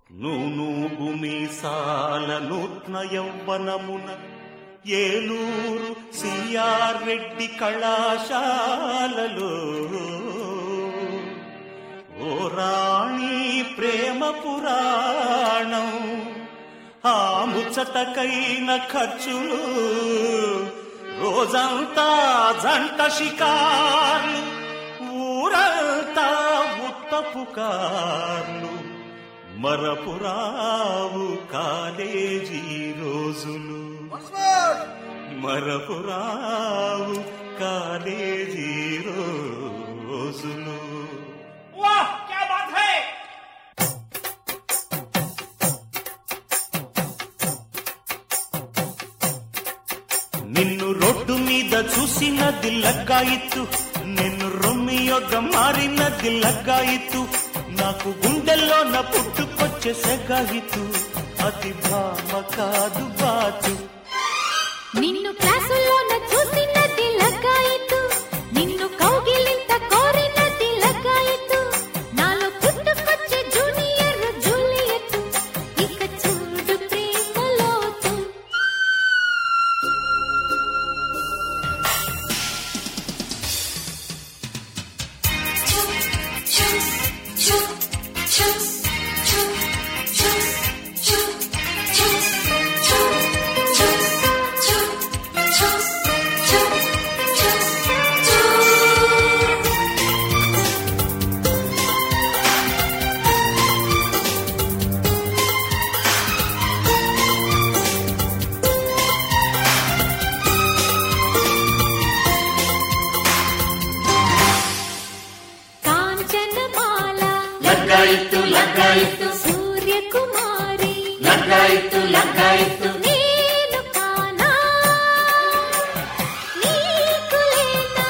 నూనూగు మీసాల నూత్న యౌవనమున ఏలూరు సిఆర్ రెడ్డి కళాశాలలో ఓ రాణి ప్రేమ పురాణం ఆ ముచ్చటకైన ఖర్చులు రోజంతా జంట షికార్లు ఊరంతా ఉత్తపు కార్లు మరపురావు కాలేజీ రోజులు మరపురావు కాలేజీ రోజులు वाह क्या बात है నిన్ను రోడ్డు మీద చూసినది లగ్గాయిత్తు నిన్ను రొమ్మియొగ్గ మారినది లగ్గాయిత్తు నాకు గుండెల్లో నా పుట్టుకొచ్చే సెగాయితు అది భామ కాదు బాతు నిన్ను క్లాసుల్లోన చూసినది లగ్గాయితు నిన్ను కౌగిలింత కోరినది లగ్గాయితు నాలో పుట్టుకొచ్చే జూనియర్ జూలియట్ ఇక చూడు ప్రేమలోతు కాంచనమాల లగ్గాయిత్తు లగ్గాయిత్తు సూర్యకుమారి లగ్గాయిత్తు లగ్గాయిత్తు నేను కానా నీకు లేనా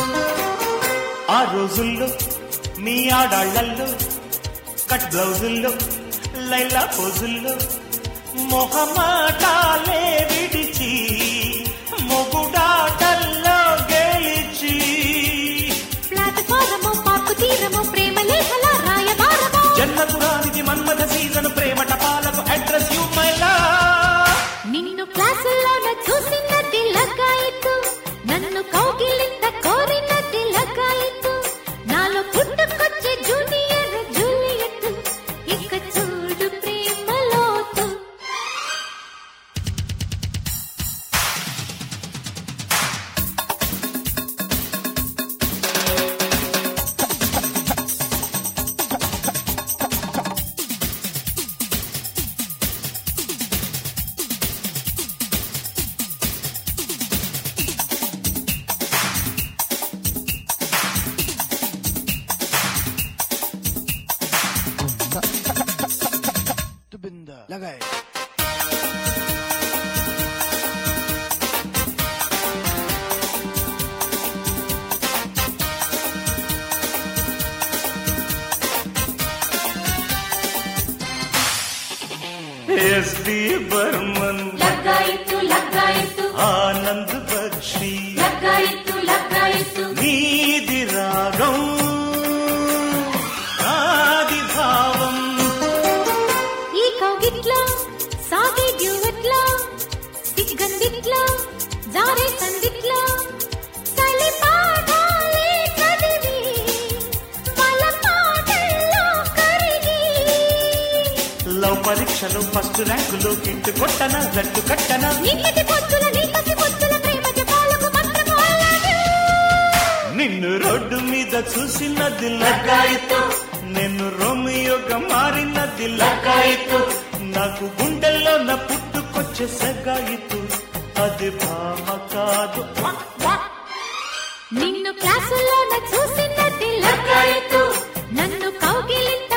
ఆ రోజుల్లో మీ ఆడాళ్లల్లో కట్ బ్లౌజుల్లో లైలా పోజుల్లో మొహమాటాలే విడిచి మొగుడాటల్లో గెలిచి ప్లాట్ఫారము పాపు తీరము ప్రేమ లేఖల రాయబారము జన్మకు రానిది మన్మథ సీజన్ ప్రేమట పాలకు అడ్రస్ యూ మై నిన్ను క్లాసుల్లోన చూసినది లగ్గాయితు నన్ను కౌగిలింత కోరినది లగ్గాయితు నాలో పుట్టుకొచ్చే జూనియర్ జూలియట్ ఇక చూడు ప్రేమలోతు तुबिंदा लगाए ఎస్డి బర్మన్ లగ్గాయితు లగ్గాయితు ఆనంద్ బక్షి లగ్గాయితు లగ్గాయితు నీది రాగం నాది భావం ఈ కౌగిట్లో సాగే డ్యూవెట్లో సిగ్గందిట్లో జారే సందిట్లో చలి పాఠాలే చదివి వాళ్ళ పాటల్లో కరిగి లవ్ పరీక్షలో ఫస్ట్ ర్యాంకులో కిట్టు కొట్టన జట్టు కట్టన నిన్నటి పొత్తుల నీకసి పొత్తుల ప్రేమ జపాలకు మంత్రము అల్లాడు నిన్ను రోడ్డు మీద చూసినది లగ్గాయితు నిన్ను రోమియోగా మారినది లగ్గాయితు నాకు గుండెల్లో నా పుట్టుకొచ్చే సగాయితు అది భామ కాదు నిన్ను క్లాసుల్లోన చూసినది లగ్గాయితు నన్ను కౌగిలింత